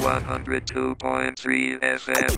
102.3 FM.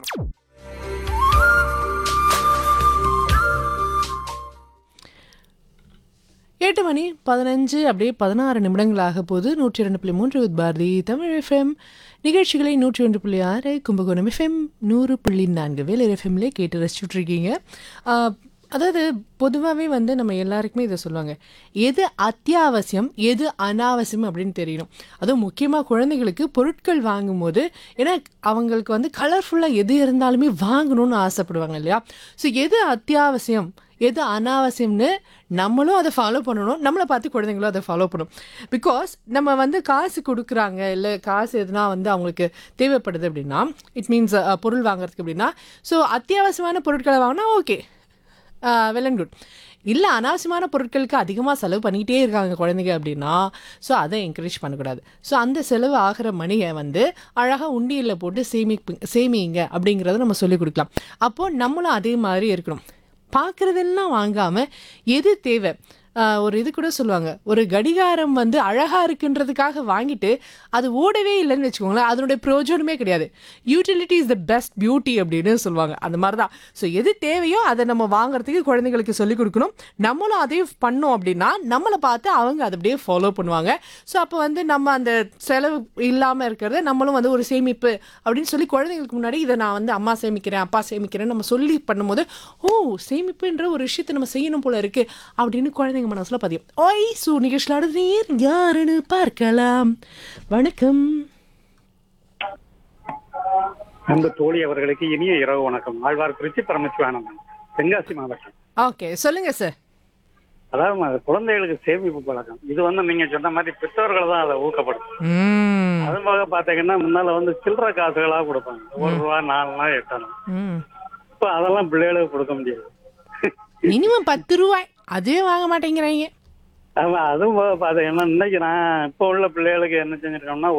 எட்டு மணி பதினஞ்சு அப்படியே பதினாறு நிமிடங்களாக போது நூற்றி ரெண்டு புள்ளி மூன்று வித் பாரதி தமிழ் எஃப்எம் நிகழ்ச்சிகளை நூற்றி ஒன்று புள்ளி ஆறு கும்பகோணம் எஃப்எம் நூறு புள்ளி நான்கு வேலர் எஃப்எம்லே கேட்டு ரசிச்சுட்டு இருக்கீங்க ஆஹ், அதாவது பொதுவாகவே வந்து நம்ம எல்லாருக்குமே இதை சொல்லுவாங்க எது அத்தியாவசியம் எது அனாவசியம் அப்படின்னு தெரியணும் அதுவும் முக்கியமாக குழந்தைகளுக்கு பொருட்கள் வாங்கும்போது ஏன்னா அவங்களுக்கு வந்து கலர்ஃபுல்லாக எது இருந்தாலுமே வாங்கணும்னு ஆசைப்படுவாங்க இல்லையா ஸோ எது அத்தியாவசியம் எது அனாவசியம்னு நம்மளும் அதை ஃபாலோ பண்ணணும் நம்மளை பார்த்து குழந்தைங்களும் அதை ஃபாலோ பண்ணணும் பிகாஸ் நம்ம வந்து காசு கொடுக்குறாங்க இல்லை காசு எதுனா வந்து அவங்களுக்கு தேவைப்படுது அப்படின்னா இட் மீன்ஸ் பொருள் வாங்குறதுக்கு அப்படின்னா ஸோ அத்தியாவசியமான பொருட்களை வாங்கினா ஓகே வெல் அண்ட் குட் இல்லை அனாவசியமான பொருட்களுக்கு அதிகமாக செலவு பண்ணிக்கிட்டே இருக்காங்க குழந்தைங்க அப்படின்னா ஸோ அதை என்கரேஜ் பண்ணக்கூடாது ஸோ அந்த செலவு ஆகிற மணியை வந்து அழகாக உண்டியலில் போட்டு சேமிப்பு சேமிங்க அப்படிங்கிறத நம்ம சொல்லிக் கொடுக்கலாம் அப்போது நம்மளும் அதே மாதிரி இருக்கணும் பார்க்குறதெல்லாம் வாங்காமல் எது தேவை ஆஹ் ஒரு இது கூட சொல்லுவாங்க ஒரு கடிகாரம் வந்து அழகாக இருக்குன்றதுக்காக வாங்கிட்டு அது ஓடவே இல்லைன்னு வச்சுக்கோங்களேன் அதனுடைய பிரயோஜனமே கிடையாது utility is the best beauty அப்படின்னு சொல்லுவாங்க அந்த மாதிரி தான் ஸோ எது தேவையோ அதை நம்ம வாங்குறதுக்கு குழந்தைங்களுக்கு சொல்லிக் கொடுக்கணும் நம்மளும் அதையும் பண்ணோம் அப்படின்னா நம்மளை பார்த்து அவங்க அதை அப்படியே ஃபாலோ பண்ணுவாங்க ஸோ அப்போ வந்து நம்ம அந்த செலவு இல்லாமல் இருக்கிறத நம்மளும் வந்து ஒரு சேமிப்பு அப்படின்னு சொல்லி குழந்தைங்களுக்கு முன்னாடி இதை நான் வந்து அம்மா சேமிக்கிறேன் அப்பா சேமிக்கிறேன் நம்ம சொல்லி பண்ணும்போது ஓ சேமிப்புன்ற ஒரு விஷயத்தை நம்ம செய்யணும் போல இருக்கு அப்படின்னு குழந்தைங்க மனசுல பதியும் ஓய் சூ நிகழ்ச்சியோட நீர் யாருன்னு பார்க்கலாம் வணக்கம் அன்பு தோழி அவர்களுக்கு இனிய இரவு வணக்கம் ஆழ்வார்குறிச்சி பரமசிவானந்தன் தென்காசி மாவட்டம் ஓகே சொல்லுங்க சார் அதாவது அது குழந்தைகளுக்கு சேமிப்பு பழக்கம் இது வந்து நீங்க சொன்ன மாதிரி பெற்றோர்கள் தான் அதை ஊக்கப்படுத்தும் ம் அது போக பாத்தீங்கன்னா முன்னால வந்து சில்லற காசுகளா கொடுப்பாங்க ஒரு ரூபா நாலு ரூபா எட்டனா ம் இப்ப அதெல்லாம் பிள்ளைகளுக்கு கொடுக்க முடியாது மினிமம் பத்து ரூபாய் அதே வாங்க மாட்டேங்கிறாங்க ஆமா அதுவும் போக பாத்தீங்கன்னா இன்னைக்கு நான் இப்ப உள்ள பிள்ளைகளுக்கு என்ன செஞ்சிருக்கோம்னா